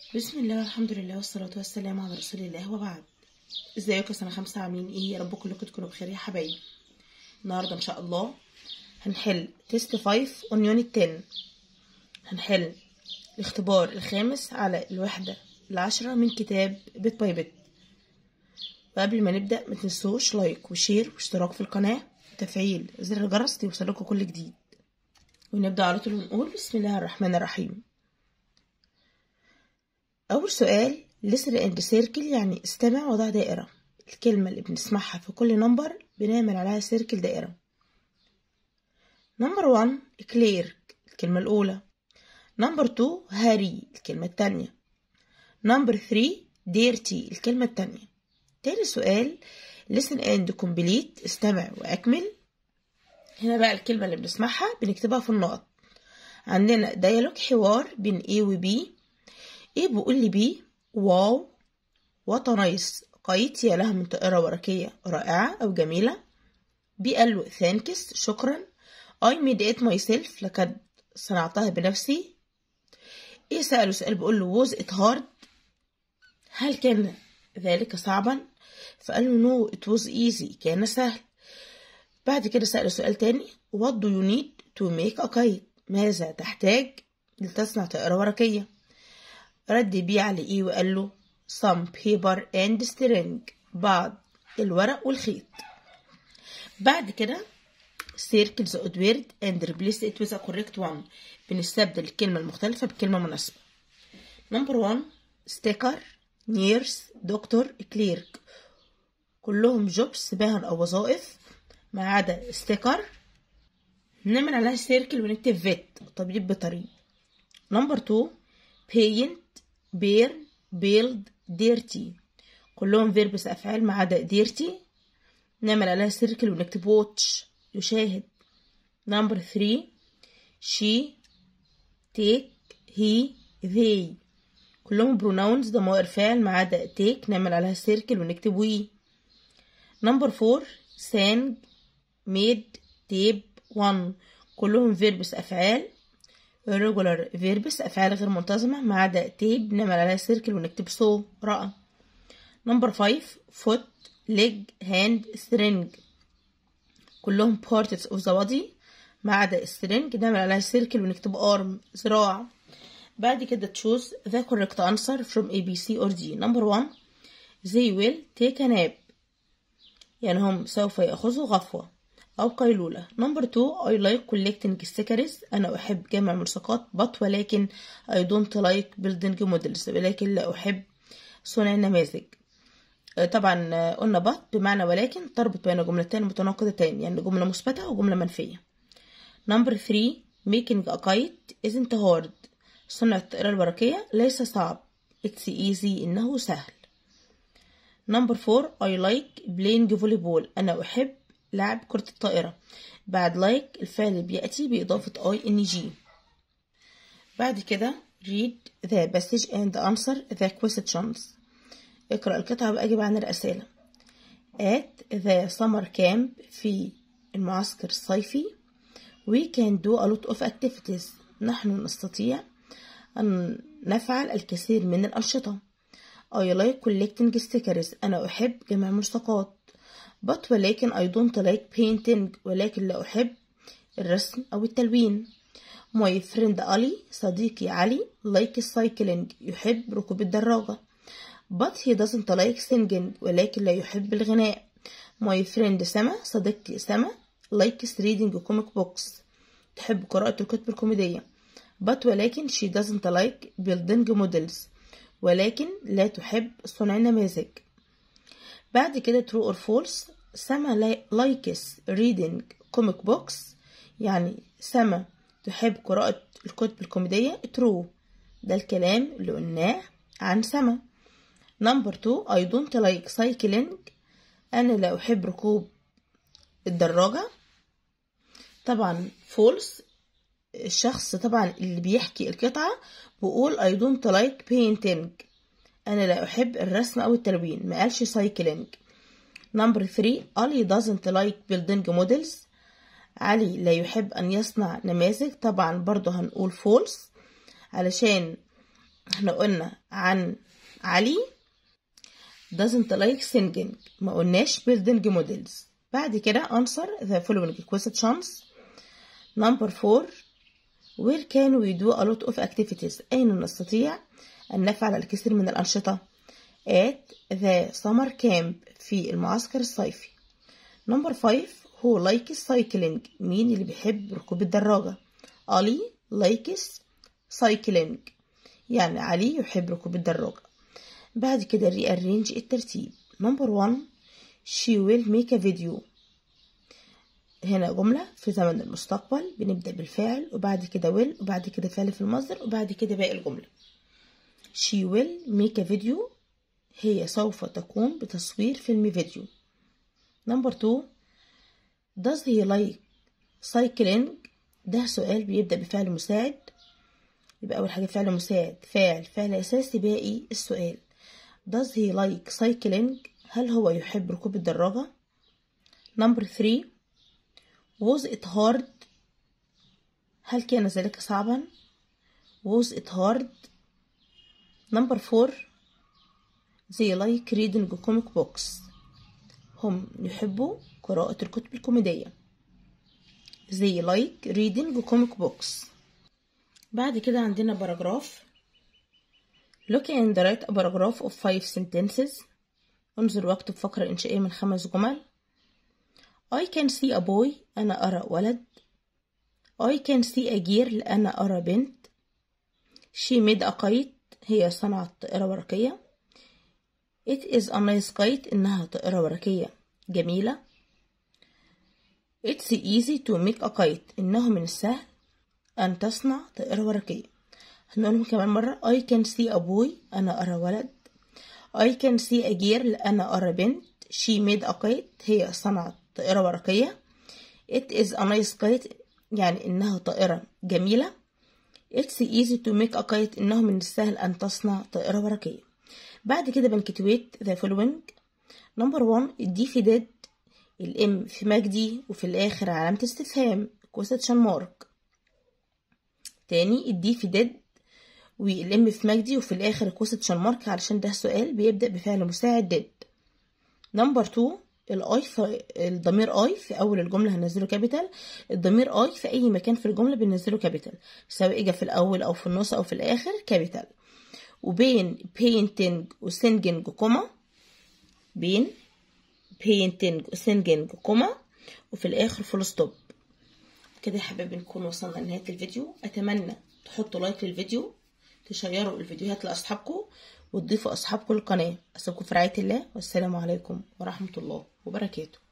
بسم الله والحمد لله والصلاة والسلام على رسول الله وبعد ازيكم سنة خمسة عاملين ايه يا رب كلكم تكونوا بخير يا حبايبي النهاردة ان شاء الله هنحل تيست 5 اون يونت 10 هنحل الاختبار الخامس على الوحدة العشرة من كتاب بيت باي بيت وقبل ما نبدأ ما تنسوش لايك وشير واشتراك في القناة وتفعيل زر الجرس ليوصلكوا كل جديد ونبدأ على طول ونقول بسم الله الرحمن الرحيم أول سؤال listen and circle يعني استمع وضع دائرة الكلمة اللي بنسمعها في كل نمبر بنعمل عليها سيركل دائرة نمبر 1 كليرك الكلمة الأولى نمبر 2 هاري الكلمة التانية نمبر 3 ديرتي الكلمة التانية تاني سؤال listen and complete استمع وأكمل هنا بقى الكلمة اللي بنسمعها بنكتبها في النقط عندنا ديالوج حوار بين A و B ايه بيقول لي بيه واو وطنايس قيت يا لها من طائرة ورقية رائعة أو جميلة بي قال له ثانكس شكرا I made it myself لقد صنعتها بنفسي ايه سأله سؤال بيقول له was it hard هل كان ذلك صعبا فقال له no it was easy كان سهل بعد كده سأله سؤال تاني what do you need to make a kite ماذا تحتاج لتصنع طائرة ورقية رد بيه على ايه وقال له some paper and string بعض الورق والخيط بعد كده circle the odd word and replace it with a correct one بنستبدل الكلمة المختلفة بكلمة مناسبة number one sticker nurse doctor clerk كلهم jobs باهن أو وظائف ما عدا sticker نعمل عليها سيركل ونكتب فيت طبيب بطريق نمبر 2 paint بير بيلد ديرتي كلهم فيربس أفعال ما عدا ديرتي نعمل عليها سيركل ونكتب واتش يشاهد نمبر 3 شي تيك هي they كلهم بروناونز ضمائر فعل ما عدا تيك نعمل عليها سيركل ونكتب وي نمبر 4 سانج ميد تيب 1 كلهم فيربس أفعال irregular verbs أفعال غير منتظمة ما عدا تيب نعمل عليها سيركل ونكتب سو رأى نمبر 5 foot leg hand string كلهم parts of the body ما عدا string نعمل عليها سيركل ونكتب arm ذراع بعد كده choose the correct answer from A B C or D number 1 they will take a nap يعني هم سوف يأخذوا غفوة أو قيلولة نمبر 2 I like collecting stickers أنا أحب جمع ملصقات but ولكن I don't like building models ولكن لا أحب صنع النماذج طبعا قلنا but بمعنى ولكن تربط بين جملتين متناقضتين يعني جملة مثبتة وجملة منفية نمبر 3 making a kite isn't hard صنع الطائرة الورقية ليس صعب it's easy إنه سهل نمبر 4 I like playing volleyball أنا أحب لعب كرة الطائرة بعد لايك الفعل بيأتي بإضافة اي ان جي بعد كده read the passage and answer the questions اقرأ القطعة وأجب عن الأسئلة at the summer camp في المعسكر الصيفي we can do a lot of activities نحن نستطيع أن نفعل الكثير من الأنشطة I like collecting stickers أنا أحب جمع ملصقات but ولكن I don't like painting ولكن لا أحب الرسم أو التلوين my friend علي صديقي علي like cycling يحب ركوب الدراجة but he doesn't like singing ولكن لا يحب الغناء my friend سما صديقتي سما likes reading comic books تحب قراءة الكتب الكوميدية but ولكن she doesn't like building models ولكن لا تحب صنع النماذج بعد كده true or false سما likes reading comic books يعني سما تحب قراءة الكتب الكوميدية true ده الكلام اللي قلناه عن سما number two I don't like cycling أنا لا أحب ركوب الدراجة طبعا false الشخص طبعا اللي بيحكي القطعة بيقول I don't like painting أنا لا أحب الرسم أو التلوين ما قالش cycling نمبر 3 علي doesn't like building models علي لا يحب أن يصنع نماذج طبعا برضو هنقول false علشان احنا قلنا عن علي doesn't like singing ما قلناش building models بعد كده answer the following questions number four where can we do a lot of activities أين نستطيع أن نفعل الكثير من الأنشطة at the summer camp في المعسكر الصيفي number five who likes cycling مين اللي بيحب ركوب الدراجة علي likes cycling يعني علي يحب ركوب الدراجة بعد كده rearrange الترتيب number one she will make a video هنا جملة في زمن المستقبل بنبدأ بالفعل وبعد كده will وبعد كده فعل في المصدر وبعد كده باقي الجملة she will make a video هي سوف تقوم بتصوير فيلم فيديو number two does he like cycling ده سؤال بيبدأ بفعل مساعد يبقى أول حاجة فعل مساعد فاعل فعل أساسي باقي السؤال does he like cycling هل هو يحب ركوب الدراجة number three was it hard هل كان ذلك صعبا was it hard number four they like reading comic books هم يحبوا قراءة الكتب الكوميدية they like reading comic books بعد كده عندنا باراجراف look and write a paragraph of five sentences انظر واكتب فقرة إنشائية من خمس جمل I can see a boy أنا أرى ولد I can see a girl أنا أرى بنت She made a kite هي صنعت طائرة ورقية It is a nice kite إنها طائرة ورقية جميلة It's easy to make a kite إنه من السهل أن تصنع طائرة ورقية هنقولهم كمان مرة I can see a boy أنا أرى ولد I can see a girl أنا أرى بنت She made a kite هي صنعت طائرة ورقية It is a nice kite يعني إنها طائرة جميلة It's easy to make a kite إنه من السهل أن تصنع طائرة ورقية بعد كده بنكتويت the following number one الدي في ديد الام في مجدي وفي الآخر علامة استفهام question mark تاني الدي في ديد والام في مجدي وفي الآخر question mark علشان ده سؤال بيبدأ بفعل مساعد ديد نمبر 2 الاي في الضمير اي في اول الجمله هننزله كابيتال الضمير اي في اي مكان في الجمله بننزله كابيتال سواء اجى في الاول او في النص او في الاخر كابيتال وبين painting وسينجينج كوما بين painting وسينجينج كوما وفي الاخر فول ستوب كده يا حبايبي نكون وصلنا لنهايه الفيديو اتمنى تحطوا لايك للفيديو تشيروا الفيديوهات لاصحابكم وتضيفوا اصحابكم للقناه اسيبكم في رعايه الله والسلام عليكم ورحمه الله وبركاته